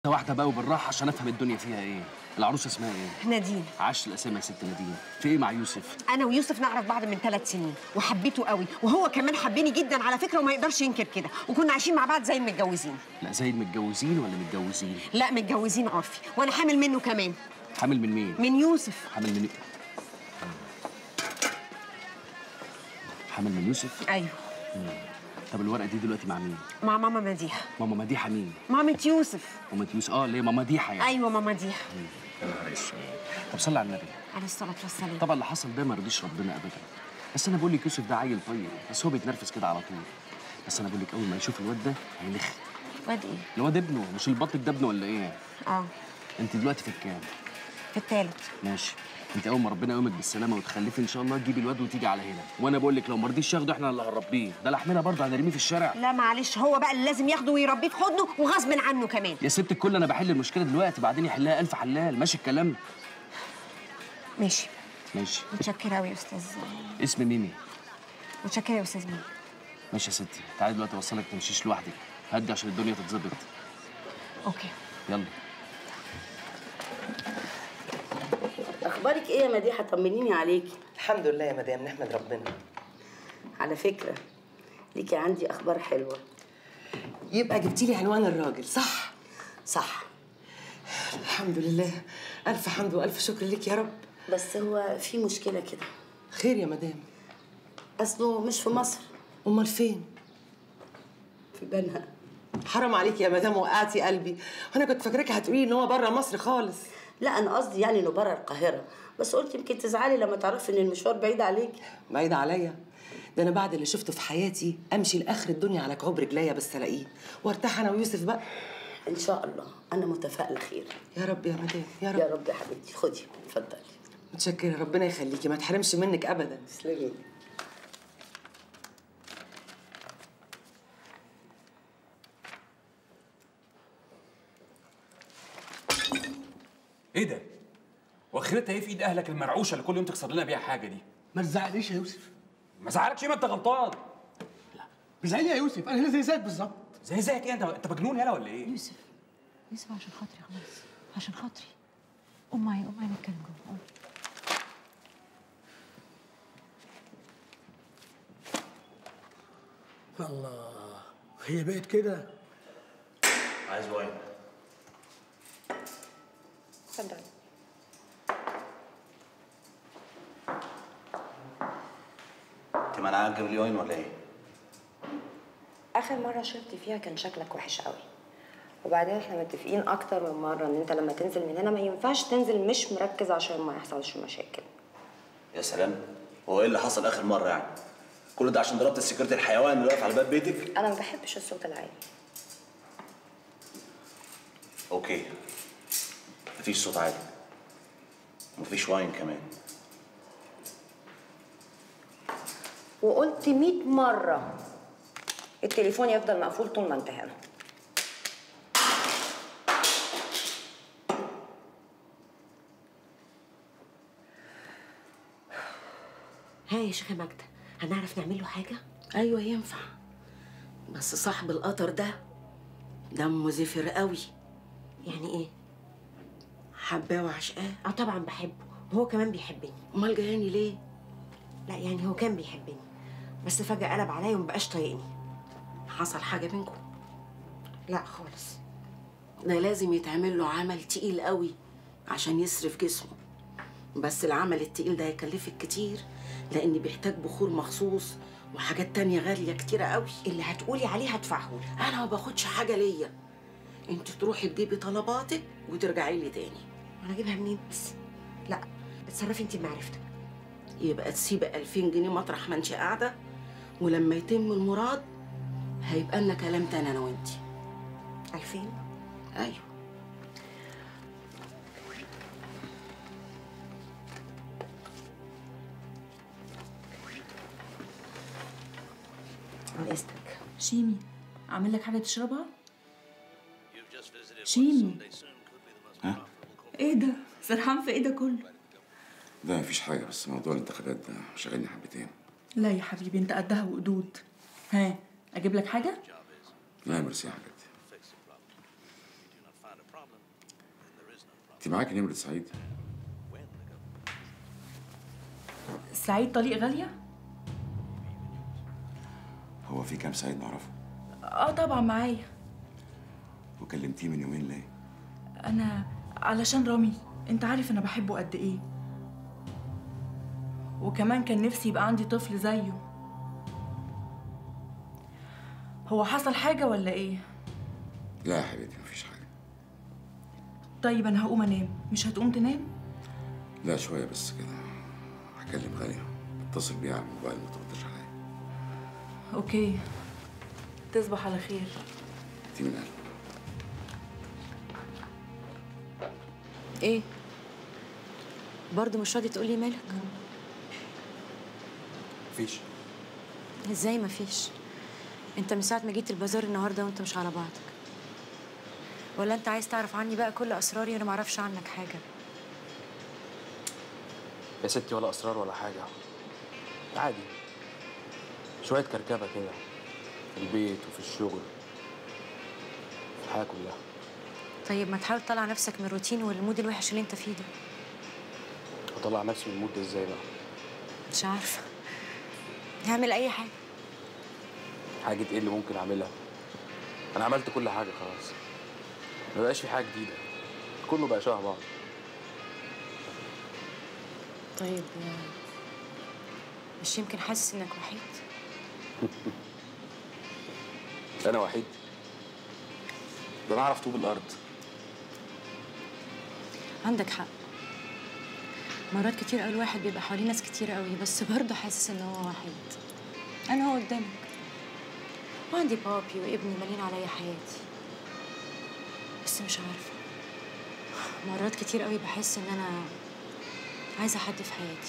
واحده بقى وبالراحه عشان افهم الدنيا فيها ايه العروسه اسمها ايه نادين عاش الاسامي يا ست نادين في ايه مع يوسف انا ويوسف نعرف بعض من ثلاث سنين وحبيته قوي وهو كمان حبني جدا على فكره وما يقدرش ينكر كده وكنا عايشين مع بعض زي المتجوزين لا زي المتجوزين ولا متجوزين لا متجوزين عرفي وانا حامل منه كمان حامل من مين من يوسف حامل من حامل من يوسف ايوه طب الورقه دي دلوقتي مع مين مع ماما مديحه ماما مديحه مين مامة يوسف ماما يوسف اه اللي هي ماما مديحه يعني ايوه ماما مديحه يا نهار اسود طب صلي على النبي عليه الصلاه والسلام طبعا اللي حصل ده ما رضيش ربنا ابدا بس انا بقول لك يوسف ده عيل طيب بس هو بيتنرفز كده على طول بس انا بقول لك اول ما يشوف الواد ده هيلخ واد ايه الواد ابنه مش البطل ده ابنه ولا ايه اه انت دلوقتي في الكام في الثالث ماشي انت اول ما ربنا يقومك بالسلامه وتخلفي ان شاء الله تجيبي الواد وتيجي على هنا وانا بقول لك لو ما رضيش ياخده احنا اللي هنربيه ده لحمنا برضه هنرميه في الشارع لا معلش هو بقى اللي لازم ياخده ويربيه في حضنه وغصب عنه كمان يا ست الكل انا بحل المشكله دلوقتي بعدين يحلها الف حلال ماشي الكلام ماشي ماشي متشكره قوي يا استاذ اسم ميمي متشكره يا استاذ مين ماشي يا ستي تعالي دلوقتي اوصلك تمشيش لوحدك هدي عشان الدنيا تتظبط اوكي يلا اخبارك ايه يا مديحه طمنيني عليكي الحمد لله يا مدام نحمد ربنا على فكره ليكي عندي اخبار حلوه يبقى جبتي لي عنوان الراجل صح صح الحمد لله الف حمد والف شكر لك يا رب بس هو في مشكله كده خير يا مدام اصله مش في مصر امال فين في بنها حرام عليك يا مدام وقعتي قلبي وانا كنت فاكراكي هتقولي ان هو بره مصر خالص لا انا قصدي يعني انه بره القاهره بس قلت يمكن تزعلي لما تعرفي ان المشوار بعيد عليكي بعيد عليا ده انا بعد اللي شفته في حياتي امشي لاخر الدنيا على كعوب رجليا بس الاقيه وارتاح انا ويوسف بقى ان شاء الله انا متفائله خير يا رب يا مدام يا رب يا رب يا حبيبتي خدي اتفضلي متشكره ربنا يخليكي ما تحرمش منك ابدا تسلمي ايه ده؟ واخرتها ايه في ايد اهلك المرعوشه اللي كل يوم تكسر لنا بيها حاجه دي؟ ما تزعليش يا يوسف ما زعلكش ايه ما انت غلطان بزعلني يا يوسف انا هنا زي زيك بالظبط زي زيك ايه انت انت مجنون يالا ولا ايه؟ يوسف يوسف عشان خاطري خلاص عشان خاطري قوم معايا قوم معايا نتكلم جوه قوم الله هي بقت كده عايز واين اتفضلي انت منعها تجيب لي واين ولا ايه؟ اخر مره شربت فيها كان شكلك وحش قوي وبعدين احنا متفقين اكتر من مره ان انت لما تنزل من هنا ما ينفعش تنزل مش مركز عشان ما يحصلش مشاكل يا سلام هو ايه اللي حصل اخر مره يعني؟ كل ده عشان ضربت السكرتير الحيوان اللي واقف على باب بيتك؟ انا ما بحبش الصوت العالي اوكي مفيش صوت عالي ومفيش واين كمان وقلت 100 مره التليفون يفضل مقفول طول ما انت هنا ها يا شيخه ماجده هنعرف نعمل له حاجه ايوه ينفع بس صاحب القطر ده دمه زفر قوي يعني ايه حباه وعشقاه اه طبعا بحبه وهو كمان بيحبني امال جاياني ليه لا يعني هو كان بيحبني بس فجاه قلب عليا ومبقاش طايقني حصل حاجه بينكم لا خالص ده لازم يتعمل له عمل تقيل قوي عشان يصرف جسمه بس العمل التقيل ده هيكلفك كتير لان بيحتاج بخور مخصوص وحاجات تانية غالية كتيرة قوي اللي هتقولي عليه هدفعه لك انا ما باخدش حاجة ليا انت تروحي تجيبي طلباتك وترجعي لي تاني وانا اجيبها منين بس لا اتصرفي انت بمعرفتك يبقى تسيبي 2000 جنيه مطرح ما انت قاعدة ولما يتم المراد هيبقى لنا كلام تاني انا وانتي 2000 ايوه عن اذنك شيمي اعمل لك حاجه تشربها شيمي ها؟ ايه ده سرحان في ايه ده كله لا مفيش حاجة بس موضوع الانتخابات ده شغلني حبتين لا يا حبيبي انت قدها وقدود ها اجيب لك حاجه لا ميرسي يا حبيبتي انت معاكي نمرة سعيد؟ سعيد طليق غالية؟ هو في كام سعيد نعرفه؟ اه طبعا معايا وكلمتيه من يومين ليه؟ انا علشان رامي انت عارف انا بحبه قد ايه وكمان كان نفسي يبقى عندي طفل زيه هو حصل حاجة ولا ايه؟ لا يا حبيبتي مفيش حاجة طيب انا هقوم انام مش هتقوم تنام؟ لا شوية بس كده هكلم غالية اتصل بيها على الموبايل ما تردش عليا اوكي تصبح على خير انت من قلبك ايه برضه مش راضي تقولي مالك مفيش ازاي مفيش انت من ساعه ما جيت البازار النهارده وانت مش على بعضك ولا انت عايز تعرف عني بقى كل اسراري وانا معرفش عنك حاجه يا ستي ولا اسرار ولا حاجه عادي شويه كركبه كده في البيت وفي الشغل في الحياه كلها طيب ما تحاول تطلع نفسك من الروتين والمود الوحش اللي انت فيه ده اطلع نفسي من المود ده ازاي بقى مش عارفه اعمل اي حاجه حاجه ايه اللي ممكن اعملها انا عملت كل حاجه خلاص ما بقاش في حاجه جديده كله بقى شبه بعض طيب آه، مش يمكن حاسس انك وحيد انا وحيد ده انا اعرف طوب الارض عندك حق مرات كتير قوي الواحد بيبقى حواليه ناس كتير قوي بس برضه حاسس ان هو وحيد انا هو قدامك وعندي بابي وابني مالين عليا حياتي بس مش عارفه مرات كتير قوي بحس ان انا عايزه حد في حياتي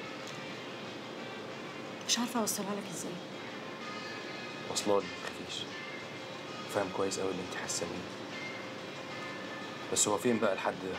مش عارفه اوصلها لك ازاي واصله لي ما تخافيش فاهم كويس قوي اللي انت حاسه بيه بس هو فين بقى الحد ده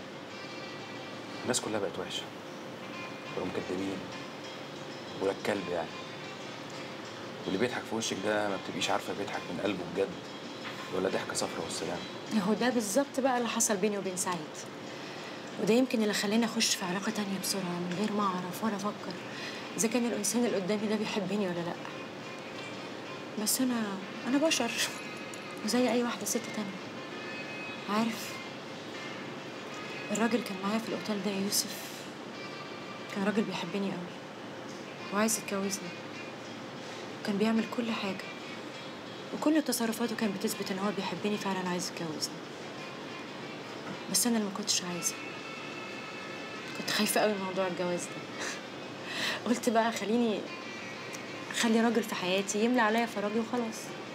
الناس كلها بقت وحشه بقوا مكدبين ولا الكلب يعني واللي بيضحك في وشك ده ما بتبقيش عارفه بيضحك من قلبه بجد ولا ضحكه صفرا والسلام هو ده بالظبط بقى اللي حصل بيني وبين سعيد وده يمكن اللي خلاني اخش في علاقه تانية بسرعه من غير ما اعرف ولا افكر اذا كان الانسان اللي قدامي ده بيحبني ولا لا بس انا انا بشر وزي اي واحده ست تانية عارف الراجل كان معايا في الاوتيل ده يا يوسف كان راجل بيحبني قوي وعايز يتجوزني كان بيعمل كل حاجه وكل تصرفاته كانت بتثبت ان هو بيحبني فعلا عايز يتجوزني بس انا اللي ما كنتش عايزه كنت خايفه قوي من موضوع الجواز ده قلت بقى خليني خلي راجل في حياتي يملى عليا فراغي وخلاص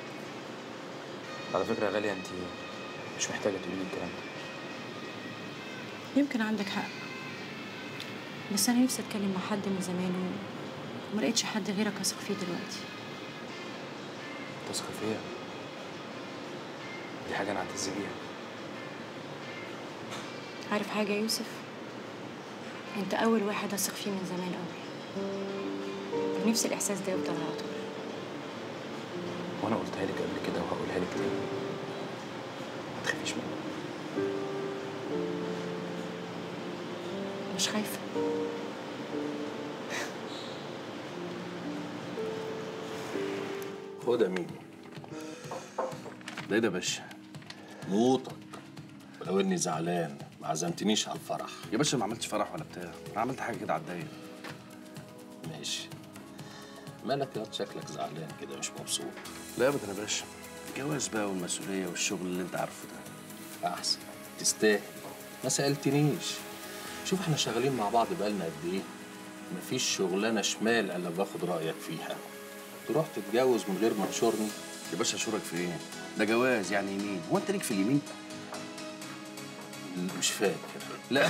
على فكره يا غاليه انت مش محتاجه تقولي لي الكلام ده يمكن عندك حق بس انا نفسي اتكلم مع حد من زمان و- وما لقيتش حد غيرك اثق فيه دلوقتي تثق فيا دي حاجه انا اعتز بيها عارف حاجه يا يوسف انت اول واحد اثق فيه من زمان قوي ونفسي الاحساس ده يفضل على طول وانا قلتها لك قبل كده وهقولها لك تاني ما تخافيش مني مش خايفه خد يا ميمي ده ايه ده يا باشا نوطك ولو اني زعلان ما عزمتنيش على الفرح يا باشا ما عملتش فرح ولا بتاع انا عملت حاجه كده على الضيق ماشي مالك يا واد شكلك زعلان كده مش مبسوط لا ابدا يا باشا الجواز بقى والمسؤوليه والشغل اللي انت عارفه ده احسن تستاهل ما سالتنيش شوف احنا شغالين مع بعض بقالنا قد ايه مفيش شغلانه شمال الا باخد رايك فيها تروح تتجوز من غير ما تشورني يا باشا اشورك في ايه ده جواز يعني يمين هو انت ليك في اليمين مش فاكر لا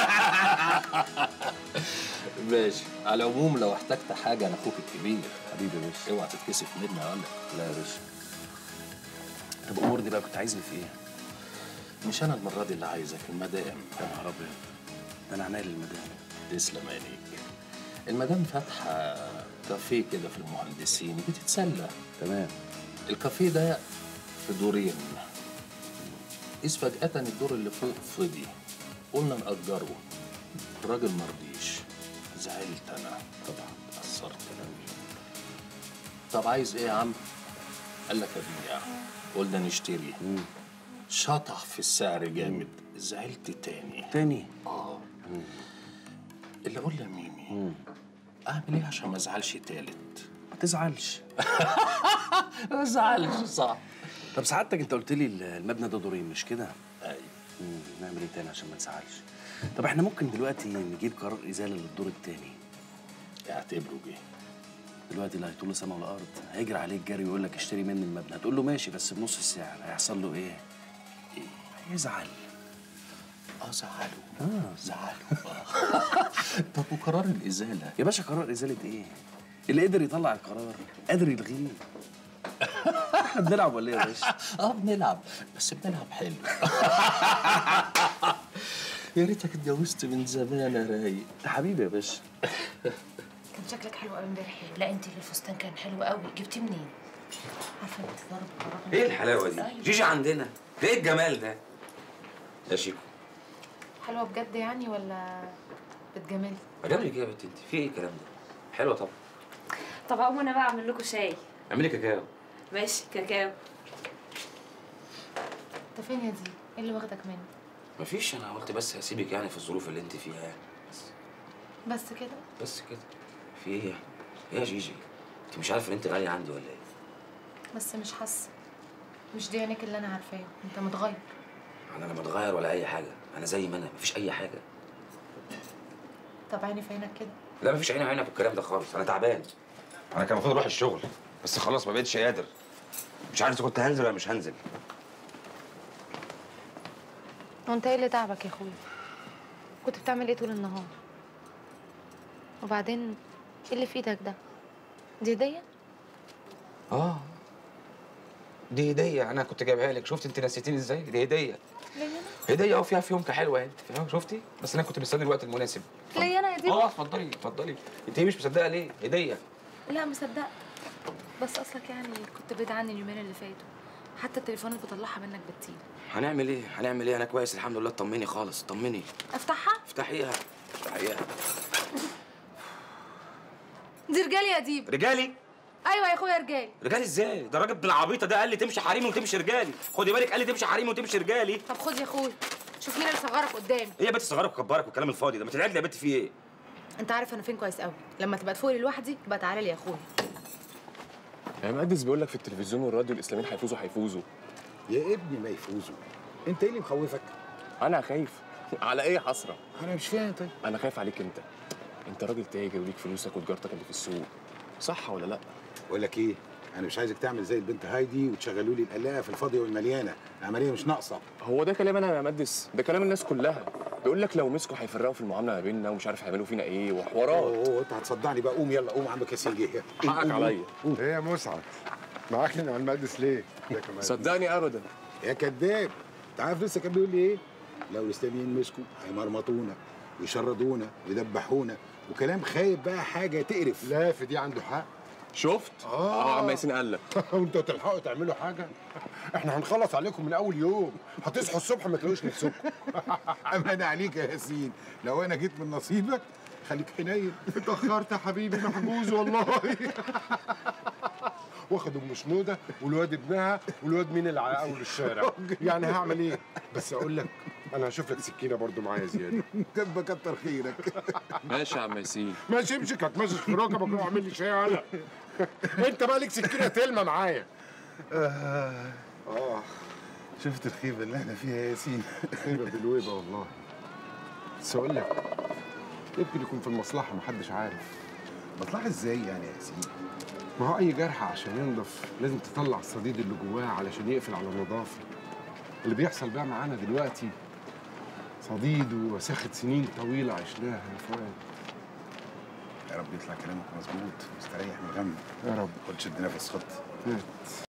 ماشي على العموم لو احتجت حاجه انا اخوك الكبير حبيبي يا باشا اوعى تتكسف مني يا ولد لا يا باشا طب امورني بقى كنت عايزني في ايه مش انا المره دي اللي عايزك المدام يا نهار ابيض ده انا عناية للمدام تسلم عينيك المدام فاتحه كافيه كده في المهندسين بتتسلى تمام الكافيه ده في دورين إذ فجأة الدور اللي فوق فضي قلنا نأجره الراجل مرضيش زعلت أنا طبعا اتأثرت أوي طب عايز إيه يا عم؟ قال لك أبيع قلنا نشتري شطح في السعر جامد زعلت تاني تاني اه اللي اقول لميمي اعمل ايه عشان ما ازعلش تالت ما تزعلش ما ازعلش صح طب سعادتك انت قلت لي المبنى ده دورين مش كده؟ ايوه نعمل ايه تاني عشان ما نزعلش؟ طب احنا ممكن دلوقتي نجيب قرار ازاله للدور التاني اعتبره جه دلوقتي اللي هيطول سما ولا ارض هيجري عليك جري ويقول لك اشتري مني المبنى هتقول له ماشي بس بنص السعر هيحصل له ايه؟ ايه؟ هيزعل اه زعلوا اه زعلوا طب وقرار الازاله يا باشا قرار ازاله ايه؟ اللي قدر يطلع القرار قادر يلغيه احنا بنلعب ولا ايه يا باشا؟ اه بنلعب بس بنلعب حلو يا ريتك اتجوزت من زمان يا رايق حبيبي يا باشا كان شكلك حلو قوي امبارح لا انت اللي الفستان كان حلو قوي جبتيه منين عارفه انت ضرب قرار ايه الحلاوه دي؟ أيوة. جيجي عندنا ده ايه الجمال ده؟ يا شيكو حلوه بجد يعني ولا بتجملي مدام لي كده يا بنت انت في ايه الكلام ده؟ حلوه طبعا طب اقوم انا بقى اعمل لكم شاي اعملي كاكاو ماشي كاكاو انت فين يا دي ايه اللي واخدك مني مفيش انا قلت بس هسيبك يعني في الظروف اللي انت فيها يعني بس كده بس كده في ايه يعني؟ ايه يا جيجي؟ انت مش عارفه ان انت غاليه عندي ولا ايه؟ بس مش حاسه مش دي عينيك اللي انا عارفاه انت متغير انا لا متغير ولا اي حاجه انا زي ما انا مفيش اي حاجه طب عيني في عينك كده لا مفيش عيني عينك بالكلام ده خالص انا تعبان انا كان المفروض اروح الشغل بس خلاص ما بقتش قادر مش عارف اذا كنت هنزل ولا مش هنزل وانت ايه اللي تعبك يا اخويا كنت بتعمل ايه طول النهار وبعدين ايه اللي في ايدك ده دي هديه اه دي هديه انا كنت جايبها لك شفت انت نسيتيني ازاي دي هديه هديه اه فيها فيونكه حلوه انت فاهم شفتي بس انا كنت مستني الوقت المناسب ليا انا يا دي اه اتفضلي اتفضلي انت مش مصدقه ليه هديه لا مصدقه بس اصلك يعني كنت بعيد عني اليومين اللي فاتوا حتى التليفونات بطلعها منك بتطير هنعمل ايه هنعمل ايه انا كويس الحمد لله طمني خالص طمني افتحها افتحيها افتحيها دي رجالي يا ديب رجالي ايوه يا اخويا رجالي رجالي ازاي ده الراجل ابن العبيطه ده قال لي تمشي حريمي وتمشي رجالي خدي بالك قال لي تمشي حريمي وتمشي رجالي طب خد يا اخويا شوف مين اللي صغرك قدامي ايه يا بنت صغيرك وكبرك والكلام الفاضي ده ما تدعي لي يا بنت في ايه انت عارف انا فين كويس قوي لما تبقى تفوق لوحدي يبقى تعالى لي يا اخويا يا مقدس بيقول لك في التلفزيون والراديو الاسلاميين هيفوزوا هيفوزوا يا ابني ما يفوزوا انت ايه اللي مخوفك انا خايف على ايه حسره انا مش فاهم طيب انا خايف عليك انت انت راجل تاجر وليك فلوسك وتجارتك اللي في السوق صح ولا لا بقول لك ايه انا مش عايزك تعمل زي البنت هايدي وتشغلوا لي القلاقه في الفاضيه والمليانه العمليه مش ناقصه هو ده كلام انا يا مقدس ده كلام الناس كلها بيقول لك لو مسكوا هيفرقوا في المعامله ما بيننا ومش عارف هيعملوا فينا ايه وحوارات اوه انت هتصدعني بقى قوم يلا قوم عمك ياسين جه حقك عليا ايه يا مسعد معاك مع المقدس ليه؟ ده كمان صدقني ابدا يا كذاب انت عارف لسه كان بيقول لي ايه لو الاسلاميين مسكوا هيمرمطونا ويشردونا ويدبحونا وكلام خايب بقى حاجه تقرف لا في دي عنده حق شفت؟ اه عم ياسين قال لك وانتوا تلحقوا تعملوا حاجه احنا هنخلص عليكم من اول يوم هتصحوا الصبح ما تلاقوش نفسكم امان عليك يا ياسين لو انا جيت من نصيبك خليك حنين اتاخرت يا حبيبي محجوز والله واخد ام شنوده والواد ابنها والواد مين اللي على اول الشارع يعني هعمل ايه بس اقول لك انا هشوف لك سكينه برضو معايا زياده كب كتر خيرك ماشي يا عم ياسين ماشي امسك هتمشي في ركبك واعمل لي شاي انا انت بقى ليك سكينه تلمه معايا اه اه شفت الخيبه اللي احنا فيها يا ياسين خيبه بالويبه والله بس اقول لك يمكن يكون في المصلحه محدش عارف مصلحه ازاي يعني يا ياسين ما هو اي جرح عشان ينضف لازم تطلع الصديد اللي جواه علشان يقفل على النظافه اللي بيحصل بقى معانا دلوقتي صديد ووساخه سنين طويله عشناها يا فؤاد يا رب يطلع كلامك مظبوط مستريح من غم يا رب خد شد نفس خط